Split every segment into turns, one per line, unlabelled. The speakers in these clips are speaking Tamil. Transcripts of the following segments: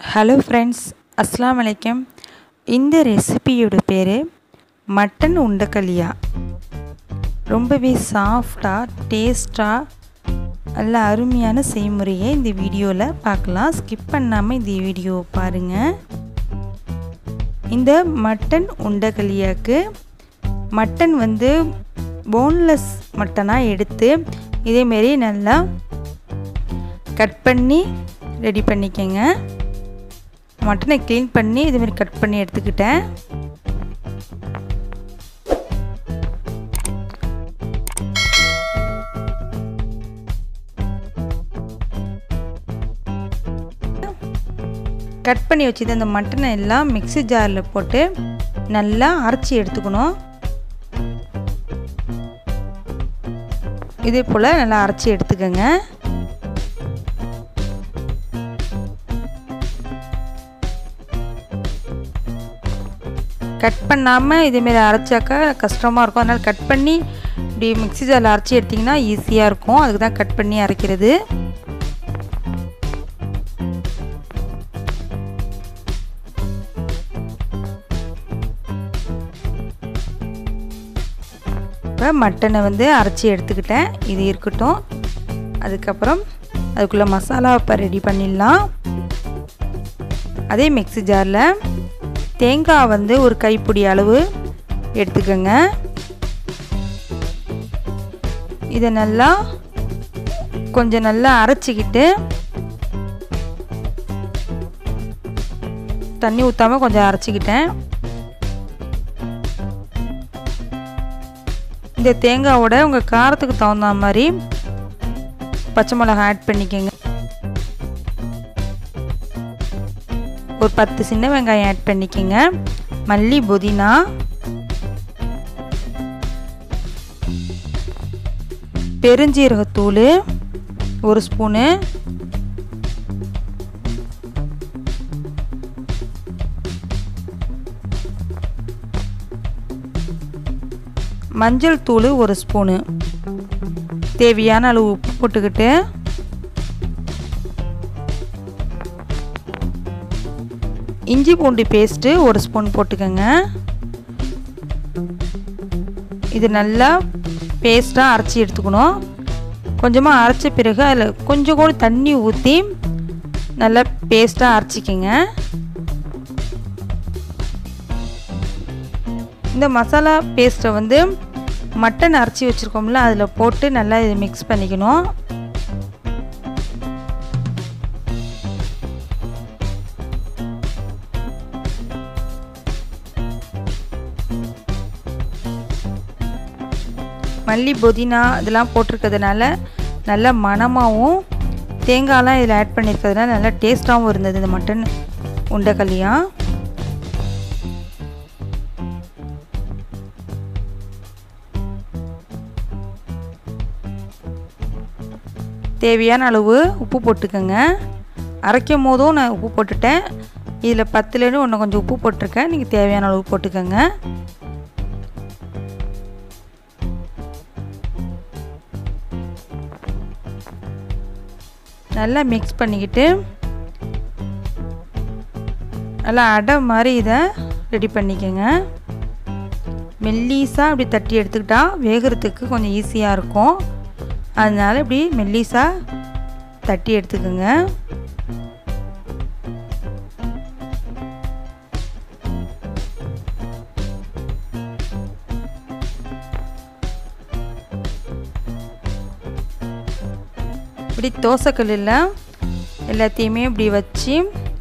ஹலோ ஃப்ரெண்ட்ஸ் அஸ்லாம் வலைக்கம் இந்த ரெசிபியோட பேர் மட்டன் உண்டக்கலியா ரொம்பவே சாஃப்டாக டேஸ்ட்டாக நல்ல அருமையான செய்முறையை இந்த வீடியோவில் பார்க்கலாம் ஸ்கிப் பண்ணாமல் இந்த வீடியோவை பாருங்கள் இந்த மட்டன் உண்டக்கலியாக்கு மட்டன் வந்து போன்லெஸ் மட்டனாக எடுத்து இதேமாரி நல்லா கட் பண்ணி ரெடி பண்ணிக்கங்க மட்டனை க்ளீன் பண்ணி இதுமாரி கட் பண்ணி எடுத்துக்கிட்டேன் கட் பண்ணி வச்சுது அந்த மட்டனை எல்லாம் மிக்சி ஜாரில் போட்டு நல்லா அரைச்சி எடுத்துக்கணும் இதே போல் நல்லா அரைச்சி எடுத்துக்கோங்க கட் பண்ணாமல் இதேமாரி அரைச்சாக்கா கஷ்டமாக இருக்கும் அதனால் கட் பண்ணி இப்படி மிக்சி ஜாரில் அரைச்சி எடுத்திங்கன்னா ஈஸியாக இருக்கும் அதுக்கு தான் கட் பண்ணி அரைக்கிறது இப்போ மட்டனை வந்து அரைச்சி எடுத்துக்கிட்டேன் இது இருக்கட்டும் அதுக்கப்புறம் அதுக்குள்ளே மசாலா இப்போ ரெடி பண்ணிடலாம் அதே மிக்சி ஜாரில் தேங்காய் வந்து ஒரு கைப்பிடி அளவு எடுத்துக்கோங்க இதை நல்லா கொஞ்சம் நல்லா அரைச்சிக்கிட்டு தண்ணி ஊற்றாமல் கொஞ்சம் அரைச்சிக்கிட்டேன் இந்த தேங்காவோட உங்கள் காரத்துக்கு தகுந்த மாதிரி பச்சை மிளகா ஆட் பண்ணிக்கோங்க ஒரு பத்து சின்ன வெங்காயம் ஆட் பண்ணிக்கோங்க மல்லி புதினா பெருஞ்சீரகத்தூள் ஒரு ஸ்பூனு மஞ்சள் தூள் ஒரு ஸ்பூனு தேவையான அளவு உப்பு போட்டுக்கிட்டு இஞ்சி பூண்டு பேஸ்ட்டு ஒரு ஸ்பூன் போட்டுக்கோங்க இது நல்லா பேஸ்ட்டாக அரைச்சி எடுத்துக்கணும் கொஞ்சமாக அரைச்ச பிறகு அதில் கொஞ்சம் கூட தண்ணி ஊற்றி நல்லா பேஸ்ட்டாக அரைச்சிக்கோங்க இந்த மசாலா பேஸ்ட்டை வந்து மட்டன் அரைச்சி வச்சுருக்கோம்ல அதில் போட்டு நல்லா இதை மிக்ஸ் பண்ணிக்கணும் மல்லி புதினா இதெல்லாம் போட்டிருக்கிறதுனால நல்ல மணமாகவும் தேங்காயெலாம் இதில் ஆட் பண்ணியிருக்கிறதுனால நல்லா டேஸ்ட்டாகவும் இருந்தது இந்த மட்டன் உண்டக்கல்லியாக தேவையான அளவு உப்பு போட்டுக்கோங்க அரைக்கும் போதும் நான் உப்பு போட்டுட்டேன் இதில் பத்துலேருந்து ஒன்று கொஞ்சம் உப்பு போட்டிருக்கேன் நீங்கள் தேவையான அளவு போட்டுக்கோங்க நல்லா மிக்ஸ் பண்ணிக்கிட்டு நல்லா அடை மாதிரி இதை ரெடி பண்ணிக்கோங்க மெல்லீஸாக அப்படி தட்டி எடுத்துக்கிட்டா வேகிறதுக்கு கொஞ்சம் ஈஸியாக இருக்கும் அதனால் இப்படி மெல்லிஸாக தட்டி எடுத்துக்கோங்க இப்படி தோசைக்கல்லில் எல்லாத்தையுமே இப்படி வச்சு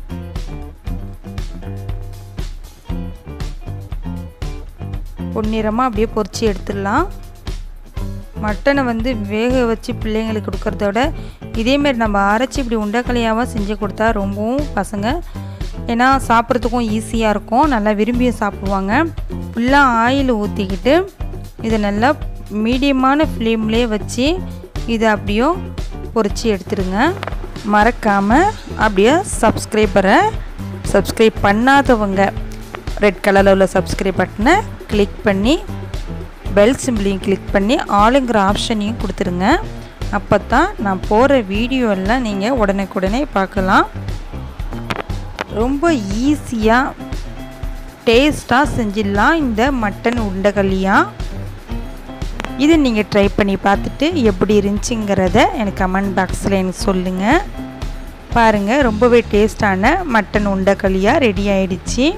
பொன்னிறமாக அப்படியே பொறிச்சு எடுத்துடலாம் மட்டனை வந்து வேக வச்சு பிள்ளைங்களுக்கு கொடுக்குறத விட இதேமாரி நம்ம அரைச்சி இப்படி உண்டக்கலையாகவும் செஞ்சு கொடுத்தா ரொம்பவும் பசங்க ஏன்னா சாப்பிட்றதுக்கும் ஈஸியாக இருக்கும் நல்லா விரும்பியும் சாப்பிடுவாங்க ஃபுல்லாக ஆயில் ஊற்றிக்கிட்டு இதை நல்லா மீடியமான ஃப்ளேம்லேயே வச்சு இதை அப்படியே பொறிச்சு எடுத்துடுங்க மறக்காமல் அப்படியே சப்ஸ்கிரைபரை சப்ஸ்கிரைப் பண்ணாதவங்க ரெட் கலரில் உள்ள சப்ஸ்கிரைப் பட்டனை கிளிக் பண்ணி பெல் சிம்பிளையும் கிளிக் பண்ணி ஆளுங்கிற ஆப்ஷனையும் கொடுத்துருங்க அப்போ தான் நான் போகிற வீடியோ எல்லாம் நீங்கள் உடனுக்குடனே பார்க்கலாம் ரொம்ப ஈஸியாக டேஸ்ட்டாக செஞ்சிடலாம் இந்த மட்டன் உருண்டைகளியாக இது நீங்கள் ட்ரை பண்ணி பார்த்துட்டு எப்படி இருந்துச்சுங்கிறத எனக்கு கமெண்ட் பாக்ஸில் எனக்கு சொல்லுங்கள் பாருங்கள் ரொம்பவே டேஸ்டான மட்டன் உருண்டைகளியாக ரெடி ஆயிடுச்சு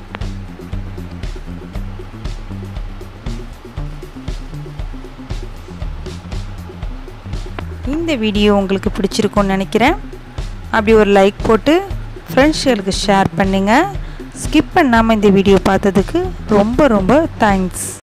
இந்த வீடியோ உங்களுக்கு பிடிச்சிருக்கும்னு நினைக்கிறேன் அப்படி ஒரு லைக் போட்டு ஃப்ரெண்ட்ஸ்களுக்கு ஷேர் பண்ணுங்கள் ஸ்கிப் பண்ணாமல் இந்த வீடியோ பார்த்ததுக்கு ரொம்ப ரொம்ப தேங்க்ஸ்